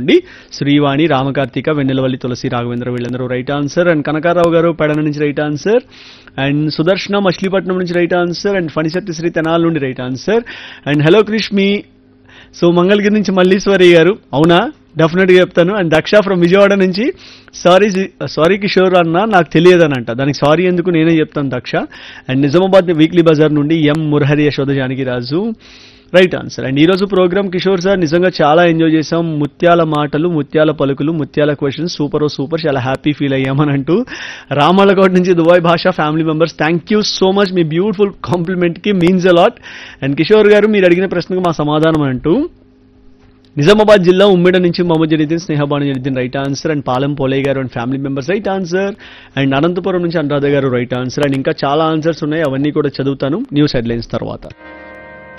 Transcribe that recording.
గుర్తుపెట్టుకోండి శ్రీవాణి రామకార్తిక వెన్నెలవల్లి తులసి రాఘవేంద్ర వీళ్ళందరూ right answer and Kanakarao గారు పెడన నుంచి right answer and Sudarshana Machilipatnam నుంచి right answer and Phanishakti Sri Tenali నుండి right answer and hello Krishmi సో మంగళగిరి నుంచి మల్లీశ్వరి గారు అవునా డెఫినెట్గా చెప్తాను అండ్ దక్ష ఫ్రమ్ విజయవాడ నుంచి సారీ సారీ కిషోర్ అన్న నాకు తెలియదనంట దానికి సారీ ఎందుకు నేనే చెప్తాను దక్ష అండ్ నిజామాబాద్ వీక్లీ బజార్ నుండి M Murahari Yashoda Janaki Raju right answer and ఈ రోజు ప్రోగ్రామ్ కిషోర్ సార్ నిజంగా చాలా ఎంజాయ్ చేసాం ముత్యాల మాటలు ముత్యాల పలుకులు ముత్యాల క్వశ్చన్స్ సూపర్ ఓ సూపర్ చాలా హ్యాపీ ఫీల్ అయ్యామని అంటూ రామలకోట నుంచి Dubai Bhasha family members thank you so much మీ బ్యూటిఫుల్ కాంప్లిమెంట్ కి మీన్స్ అలాట్ అండ్ కిషోర్ గారు మీరు అడిగిన ప్రశ్నకు మా సమాధానం అంటూ నిజామాబాద్ జిల్లా ఉమ్మిడ నుంచి Mohammed Janiddin Snehabanu Janiddin right answer and Palem Polaiah గారు and family members right answer and Anantapuram నుంచి అనురాధ గారు రైట్ ఆన్సర్ అండ్ ఇంకా చాలా ఆన్సర్స్ ఉన్నాయి అవన్నీ కూడా చదువుతాను న్యూస్ హెడ్లైన్స్ తర్వాత